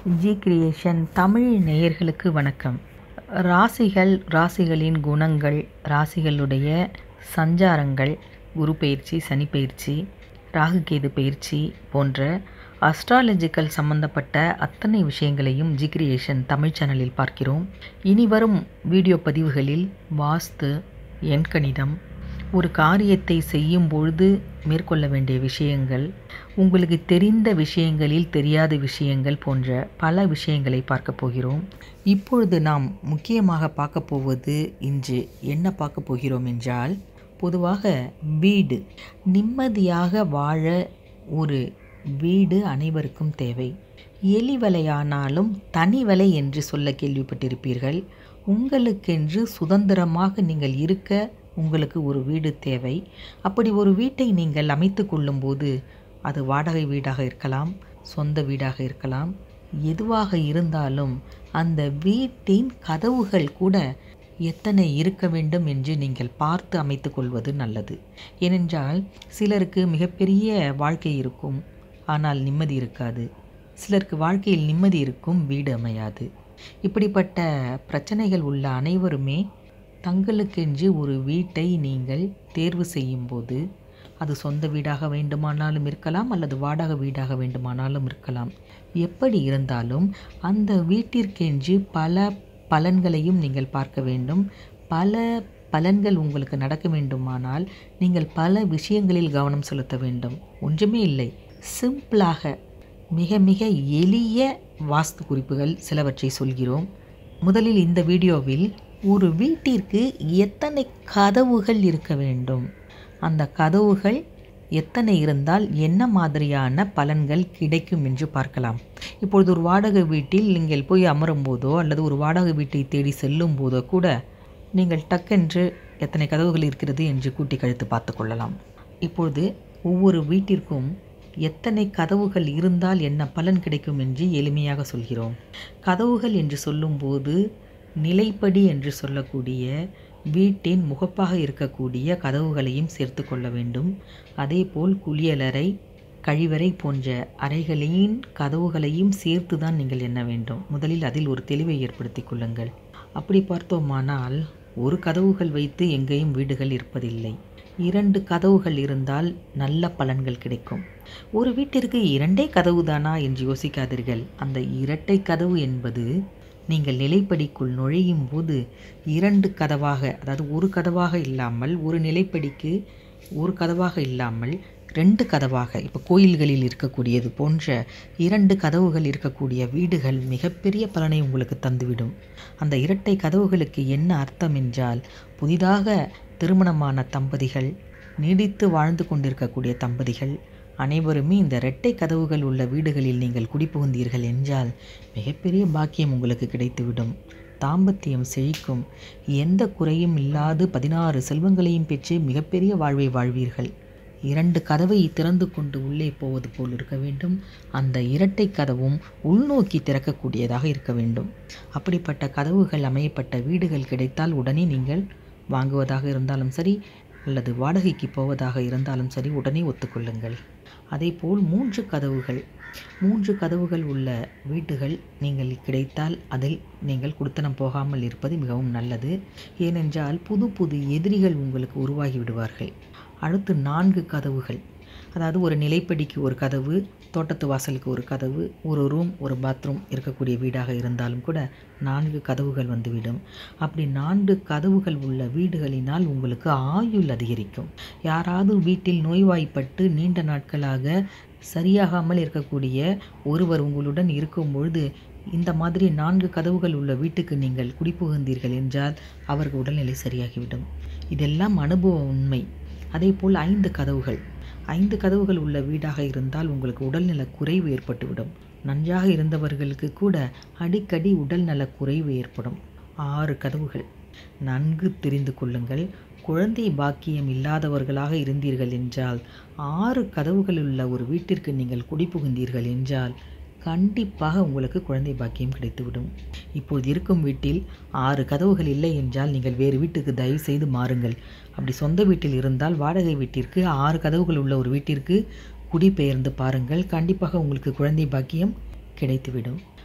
G creation Tamil நேயர்களுக்கு வணக்கம் ராசிகள் ராசிகளின் குணங்கள் ராசிகளுடைய சஞ்சாரங்கள் குரு பயிற்சி சனி பயிற்சி ராகுகேது பயிற்சி போன்ற அஸ்ட்ராலஜிக்கல் சம்பந்தப்பட்ட அத்தனை விஷயங்களையும் ஜி கிரியேஷன் தமிழ் சேனலில் பார்க்கிறோம் இனி வரும் வீடியோ பதிவுகளில் வாஸ்து எண்கணிதம் ஒரு காரியத்தை செய்யும் பொழுது மேற்கொள்ள வேண்டிய விஷயங்கள் உங்களுக்கு தெரிந்த விஷயங்களில் தெரியாத விஷயங்கள் போன்ற பல விஷயங்களை பார்க்க போகிறோம் இப்பொழுது நாம் முக்கியமாக பார்க்க போவது இன்று என்ன பார்க்க போகிறோம் என்றால் பொதுவாக வீடு நிம்மதியாக வாழ ஒரு வீடு அனைவருக்கும் தேவை எலி வலையானாலும் தனி வலை என்று சொல்ல கேள்விப்பட்டிருப்பீர்கள் உங்களுக்கென்று சுதந்திரமாக நீங்கள் இருக்க உங்களுக்கு ஒரு வீடு தேவை அப்படி ஒரு வீட்டை நீங்கள் அமைத்து கொள்ளும்போது அது வாடகை வீடாக இருக்கலாம் சொந்த வீடாக இருக்கலாம் எதுவாக இருந்தாலும் அந்த வீட்டின் கதவுகள் கூட எத்தனை இருக்க வேண்டும் என்று நீங்கள் பார்த்து அமைத்து கொள்வது நல்லது ஏனென்றால் சிலருக்கு மிகப்பெரிய வாழ்க்கை இருக்கும் ஆனால் நிம்மதி இருக்காது சிலருக்கு வாழ்க்கையில் நிம்மதி இருக்கும் வீடு அமையாது இப்படிப்பட்ட பிரச்சனைகள் உள்ள அனைவருமே தங்களுக்கென்று ஒரு வீட்டை நீங்கள் தேர்வு செய்யும்போது அது சொந்த வீடாக வேண்டுமானாலும் இருக்கலாம் அல்லது வாடகை வீடாக வேண்டுமானாலும் இருக்கலாம் எப்படி இருந்தாலும் அந்த வீட்டிற்கென்று பல பலன்களையும் நீங்கள் பார்க்க வேண்டும் பல பலன்கள் உங்களுக்கு நடக்க வேண்டுமானால் நீங்கள் பல விஷயங்களில் கவனம் செலுத்த வேண்டும் ஒன்றுமே இல்லை சிம்பிளாக மிக மிக எளிய வாஸ்து குறிப்புகள் சிலவற்றை சொல்கிறோம் முதலில் இந்த வீடியோவில் ஒரு வீட்டிற்கு எத்தனை கதவுகள் இருக்க வேண்டும் அந்த கதவுகள் எத்தனை இருந்தால் என்ன மாதிரியான பலன்கள் கிடைக்கும் என்று பார்க்கலாம் இப்பொழுது ஒரு வாடகை வீட்டில் நீங்கள் போய் அமரும் போதோ அல்லது ஒரு வாடகை வீட்டை தேடி செல்லும் போதோ கூட நீங்கள் டக்கென்று எத்தனை கதவுகள் இருக்கிறது என்று கூட்டி கழித்து பார்த்து கொள்ளலாம் இப்பொழுது ஒவ்வொரு வீட்டிற்கும் எத்தனை கதவுகள் இருந்தால் என்ன பலன் கிடைக்கும் என்று எளிமையாக சொல்கிறோம் கதவுகள் என்று சொல்லும்போது நிலைப்படி என்று சொல்லக்கூடிய வீட்டின் முகப்பாக இருக்கக்கூடிய கதவுகளையும் சேர்த்து கொள்ள வேண்டும் அதேபோல் குளியலறை கழிவறை போன்ற அறைகளின் கதவுகளையும் சேர்த்து தான் நீங்கள் எண்ண வேண்டும் முதலில் அதில் ஒரு தெளிவை ஏற்படுத்தி கொள்ளுங்கள் அப்படி பார்த்தோமானால் ஒரு கதவுகள் வைத்து எங்கேயும் வீடுகள் இருப்பதில்லை இரண்டு கதவுகள் இருந்தால் நல்ல பலன்கள் கிடைக்கும் ஒரு வீட்டிற்கு இரண்டே கதவு தானா என்று யோசிக்காதீர்கள் அந்த இரட்டை கதவு என்பது நீங்கள் நிலைப்படிக்குள் நுழையும் போது இரண்டு கதவாக அதாவது ஒரு கதவாக இல்லாமல் ஒரு நிலைப்படிக்கு ஒரு கதவாக இல்லாமல் ரெண்டு கதவாக இப்போ கோயில்களில் இருக்கக்கூடியது போன்ற இரண்டு கதவுகள் இருக்கக்கூடிய வீடுகள் மிகப்பெரிய பலனை உங்களுக்கு தந்துவிடும் அந்த இரட்டை கதவுகளுக்கு என்ன அர்த்தம் என்றால் புதிதாக திருமணமான தம்பதிகள் நீடித்து வாழ்ந்து கொண்டிருக்கக்கூடிய தம்பதிகள் அனைவருமே இந்த இரட்டை கதவுகள் உள்ள வீடுகளில் நீங்கள் குடிபுகுந்தீர்கள் என்றால் மிகப்பெரிய பாக்கியம் உங்களுக்கு கிடைத்துவிடும் தாம்பத்தியம் செழிக்கும் எந்த குறையும் இல்லாது பதினாறு செல்வங்களையும் பெற்று மிகப்பெரிய வாழ்வை வாழ்வீர்கள் இரண்டு கதவை திறந்து கொண்டு உள்ளே போவது போல் இருக்க வேண்டும் அந்த இரட்டை கதவும் உள்நோக்கி திறக்கக்கூடியதாக இருக்க வேண்டும் அப்படிப்பட்ட கதவுகள் அமையப்பட்ட வீடுகள் கிடைத்தால் உடனே நீங்கள் வாங்குவதாக இருந்தாலும் சரி அல்லது வாடகைக்கு போவதாக இருந்தாலும் சரி உடனே ஒத்துக்கொள்ளுங்கள் அதேபோல் மூன்று கதவுகள் மூன்று கதவுகள் உள்ள வீடுகள் நீங்கள் கிடைத்தால் அதில் நீங்கள் குடுத்தனம் போகாமல் இருப்பது மிகவும் நல்லது ஏனென்றால் புது புது எதிரிகள் உங்களுக்கு உருவாகி விடுவார்கள் அடுத்து நான்கு கதவுகள் அதாவது ஒரு நிலைப்படிக்கு ஒரு கதவு தோட்டத்து வாசலுக்கு ஒரு கதவு ஒரு ரூம் ஒரு பாத்ரூம் இருக்கக்கூடிய வீடாக இருந்தாலும் கூட நான்கு கதவுகள் வந்துவிடும் அப்படி நான்கு கதவுகள் உள்ள வீடுகளினால் உங்களுக்கு ஆயுள் அதிகரிக்கும் யாராவது வீட்டில் நோய்வாய்ப்பட்டு நீண்ட நாட்களாக சரியாகாமல் இருக்கக்கூடிய ஒருவர் உங்களுடன் இருக்கும் பொழுது இந்த மாதிரி நான்கு கதவுகள் உள்ள வீட்டுக்கு நீங்கள் குடிபுகுந்தீர்கள் என்றால் அவர்கள் உடல்நிலை சரியாகிவிடும் இதெல்லாம் அனுபவ உண்மை அதேபோல் ஐந்து கதவுகள் ஐந்து கதவுகள் உள்ள வீடாக இருந்தால் உங்களுக்கு உடல்நல குறைவு ஏற்பட்டுவிடும் நன்றாக இருந்தவர்களுக்கு கூட அடிக்கடி உடல்நல குறைவு ஏற்படும் ஆறு கதவுகள் நன்கு தெரிந்து கொள்ளுங்கள் குழந்தை பாக்கியம் இல்லாதவர்களாக இருந்தீர்கள் என்றால் ஆறு கதவுகள் உள்ள ஒரு வீட்டிற்கு நீங்கள் குடிபுகுந்தீர்கள் என்றால் கண்டிப்பாக உங்களுக்கு குழந்தை பாக்கியம் கிடைத்துவிடும் இப்போது இருக்கும் வீட்டில் ஆறு கதவுகள் இல்லை என்றால் நீங்கள் வேறு வீட்டுக்கு தயவு செய்து மாறுங்கள் அப்படி சொந்த வீட்டில் இருந்தால் வாடகை வீட்டிற்கு ஆறு கதவுகள் உள்ள ஒரு வீட்டிற்கு குடிபெயர்ந்து பாருங்கள் கண்டிப்பாக உங்களுக்கு குழந்தை பாக்கியம் கிடைத்துவிடும்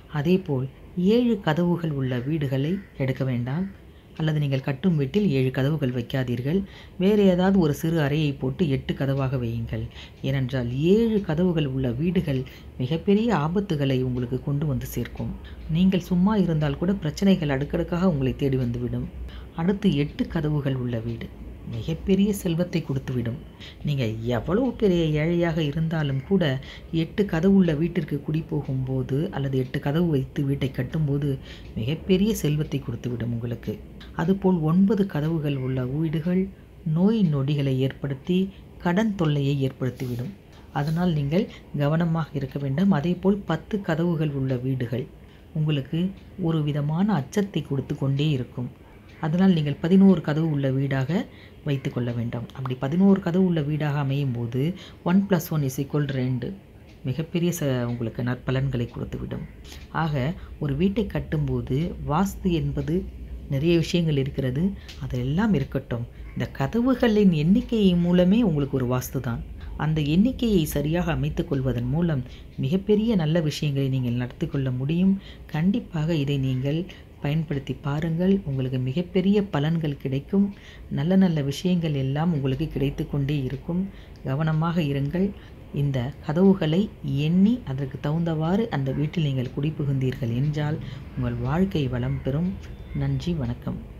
அதேபோல் ஏழு கதவுகள் உள்ள வீடுகளை எடுக்க வேண்டாம் அல்லது நீங்கள் கட்டும் வீட்டில் ஏழு கதவுகள் வைக்காதீர்கள் வேறு ஏதாவது ஒரு சிறு அறையை போட்டு எட்டு கதவாக வையுங்கள் ஏனென்றால் ஏழு கதவுகள் உள்ள வீடுகள் மிகப்பெரிய ஆபத்துகளை உங்களுக்கு கொண்டு வந்து சேர்க்கும் நீங்கள் சும்மா இருந்தால் கூட பிரச்சனைகள் அடுக்கடுக்காக உங்களை தேடி வந்துவிடும் அடுத்து எட்டு கதவுகள் உள்ள வீடு மிகப்பெரிய செல்வத்தை கொடுத்துவிடும் நீங்கள் எவ்வளவு பெரிய ஏழையாக இருந்தாலும் கூட எட்டு கதவுள்ள வீட்டிற்கு குடி போகும்போது அல்லது எட்டு கதவு வைத்து வீட்டை கட்டும்போது மிகப்பெரிய செல்வத்தை கொடுத்துவிடும் உங்களுக்கு அதுபோல் ஒன்பது கதவுகள் உள்ள வீடுகள் நோய் நொடிகளை ஏற்படுத்தி கடன் தொல்லையை ஏற்படுத்திவிடும் அதனால் நீங்கள் கவனமாக இருக்க வேண்டும் அதேபோல் பத்து கதவுகள் உள்ள வீடுகள் உங்களுக்கு ஒரு விதமான அச்சத்தை கொடுத்து கொண்டே இருக்கும் அதனால் நீங்கள் பதினோரு கதவு உள்ள வீடாக வைத்து கொள்ள வேண்டும் அப்படி பதினோரு கதவு உள்ள வீடாக அமையும் போது one plus one is equal ரெண்டு மிகப்பெரிய ச உங்களுக்கு நற்பலன்களை கொடுத்துவிடும் ஆக ஒரு வீட்டை கட்டும்போது வாஸ்து என்பது நிறைய விஷயங்கள் இருக்கிறது அதெல்லாம் இருக்கட்டும் இந்த கதவுகளின் எண்ணிக்கை மூலமே உங்களுக்கு ஒரு வாஸ்து தான் அந்த எண்ணிக்கையை சரியாக அமைத்து கொள்வதன் மூலம் மிகப்பெரிய நல்ல விஷயங்களை நீங்கள் நடத்தி கொள்ள முடியும் கண்டிப்பாக இதை நீங்கள் பயன்படுத்தி பாருங்கள் உங்களுக்கு மிகப்பெரிய பலன்கள் கிடைக்கும் நல்ல நல்ல விஷயங்கள் எல்லாம் உங்களுக்கு கிடைத்து கொண்டே இருக்கும் கவனமாக இருங்கள் இந்த கதவுகளை எண்ணி அதற்கு தகுந்தவாறு அந்த வீட்டில் நீங்கள் குடிபுகுந்தீர்கள் என்றால் உங்கள் வாழ்க்கை வளம் பெறும் நன்றி வணக்கம்